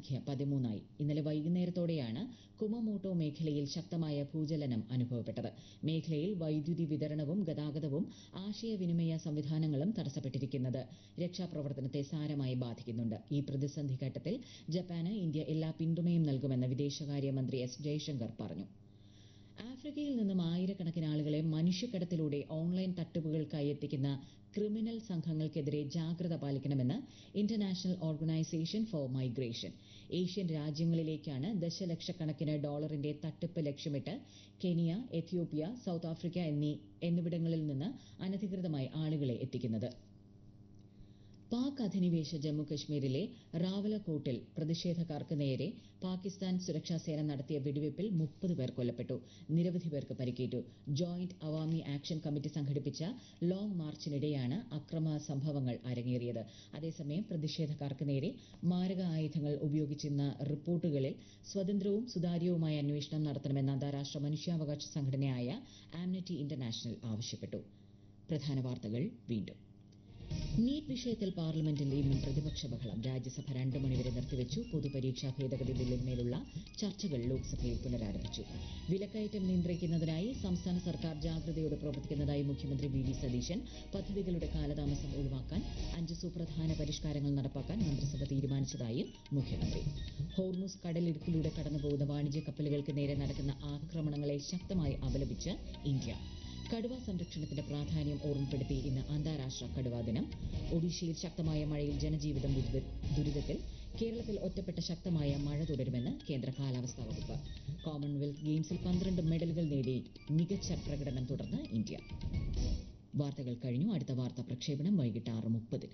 സംഖ്യ പതിമൂന്നായി ഇന്നലെ വൈകുന്നേരത്തോടെയാണ് കുമമോട്ടോ മേഖലയിൽ ശക്തമായ ഭൂചലനം അനുഭവപ്പെട്ടത് മേഖലയിൽ വൈദ്യുതി വിതരണവും ഗതാഗതവും ആശയവിനിമയ സംവിധാനങ്ങളും തടസ്സപ്പെട്ടിരിക്കുന്നത് രക്ഷാപ്രവർത്തനത്തെ സാരമായി ബാധിക്കുന്നുണ്ട് ഈ പ്രതിസന്ധി ഘട്ടത്തിൽ ജപ്പാന് ഇന്ത്യ എല്ലാ പിന്തുണയും നൽകുമെന്ന് വിദേശകാര്യമന്ത്രി എസ് ജയശങ്കർ പറഞ്ഞു ആഫ്രിക്കയിൽ നിന്നും ആയിരക്കണക്കിന് ആളുകളെ മനുഷ്യക്കടത്തിലൂടെ ഓൺലൈൻ തട്ടിപ്പുകൾക്കായി എത്തിക്കുന്ന ക്രിമിനൽ സംഘങ്ങൾക്കെതിരെ ജാഗ്രത പാലിക്കണമെന്ന് international organization for migration Asian രാജ്യങ്ങളിലേക്കാണ് ദശലക്ഷക്കണക്കിന് ഡോളറിന്റെ തട്ടിപ്പ് ലക്ഷ്യമിട്ട് കെനിയ എത്യോപ്യ സൌത്ത് ആഫ്രിക്ക എന്നീ എന്നിവിടങ്ങളിൽ നിന്ന് അനധികൃതമായി ആളുകളെ എത്തിക്കുന്നത് പാക് അധിനിവേശ ജമ്മു കശ്മീരിലെ റാവലക്കോട്ടിൽ പ്രതിഷേധക്കാർക്ക് നേരെ പാകിസ്ഥാൻ സുരക്ഷാ സേന നടത്തിയ വെടിവയ്പിൽ മുപ്പത് പേർ കൊല്ലപ്പെട്ടു നിരവധി പേർക്ക് പരിക്കേറ്റു ജോയിന്റ് അവാമി ആക്ഷൻ കമ്മിറ്റി സംഘടിപ്പിച്ച ലോങ് മാർച്ചിനിടെയാണ് അക്രമ സംഭവങ്ങൾ അരങ്ങേറിയത് അതേസമയം പ്രതിഷേധക്കാർക്ക് നേരെ മാരക ആയുധങ്ങൾ ഉപയോഗിച്ചെന്ന റിപ്പോർട്ടുകളിൽ സ്വതന്ത്രവും സുതാര്യവുമായ അന്വേഷണം നടത്തണമെന്ന് അന്താരാഷ്ട്ര മനുഷ്യാവകാശ സംഘടനയായ ആംനറ്റി ഇന്റർനാഷണൽ ആവശ്യപ്പെട്ടു പ്രധാന വാർത്തകൾ വീണ്ടും നീറ്റ് വിഷയത്തിൽ പാർലമെന്റിൽ ഇന്നും പ്രതിപക്ഷ ബഹളം രാജ്യസഭ രണ്ട് മണിവരെ നിർത്തിവെച്ചു പൊതുപരീക്ഷാ ഭേദഗതി ബില്ലിന്മേലുള്ള ചർച്ചകൾ ലോക്സഭയിൽ പുനരാരംഭിച്ചു വിലക്കയറ്റം നിയന്ത്രിക്കുന്നതിനായി സംസ്ഥാന സർക്കാർ ജാഗ്രതയോടെ പ്രവർത്തിക്കുന്നതായി മുഖ്യമന്ത്രി വി ഡി സതീശൻ പദ്ധതികളുടെ കാലതാമസം ഒഴിവാക്കാൻ അഞ്ച് സുപ്രധാന പരിഷ്കാരങ്ങൾ നടപ്പാക്കാൻ മന്ത്രിസഭ തീരുമാനിച്ചതായും മുഖ്യമന്ത്രി ഹോർമുസ് കടലിടുക്കിലൂടെ കടന്നുപോകുന്ന വാണിജ്യ കപ്പലുകൾക്ക് നേരെ നടക്കുന്ന ആക്രമണങ്ങളെ ശക്തമായി അപലപിച്ച് ഇന്ത്യ കടുവ സംരക്ഷണത്തിന്റെ പ്രാധാന്യം ഓർമ്മപ്പെടുത്തി ഇന്ന് അന്താരാഷ്ട്ര കടുവാ ദിനം ഒഡീഷയിൽ ശക്തമായ മഴയിൽ ജനജീവിതം ദുരിത- ദുരിതത്തിൽ കേരളത്തിൽ ഒറ്റപ്പെട്ട ശക്തമായ മഴ തുടരുമെന്ന് കേന്ദ്ര കാലാവസ്ഥാ വകുപ്പ് കോമൺവെൽത്ത് ഗെയിംസിൽ പന്ത്രണ്ട് മെഡലുകൾ നേടി മികച്ച പ്രകടനം തുടർന്ന് ഇന്ത്യ വാർത്തകൾ കഴിഞ്ഞു അടുത്ത വാർത്താ പ്രക്ഷേപണം വൈകിട്ട് ആറ് മുപ്പതിന്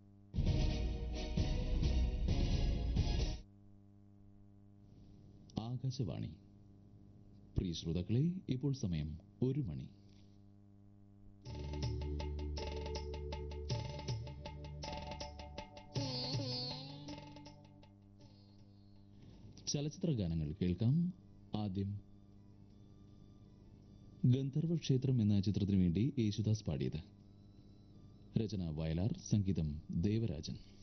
ആകാശവാണി പ്രിയ ശ്രോതാക്കളെ ഇപ്പോൾ സമയം ഒരു മണി ചലച്ചിത്ര ഗാനങ്ങൾ കേൾക്കാം ആദ്യം ഗന്ധർവ ക്ഷേത്രം എന്ന ചിത്രത്തിനു വേണ്ടി യേശുദാസ് പാടിയത് രചന വയലാർ സംഗീതം ദേവരാജൻ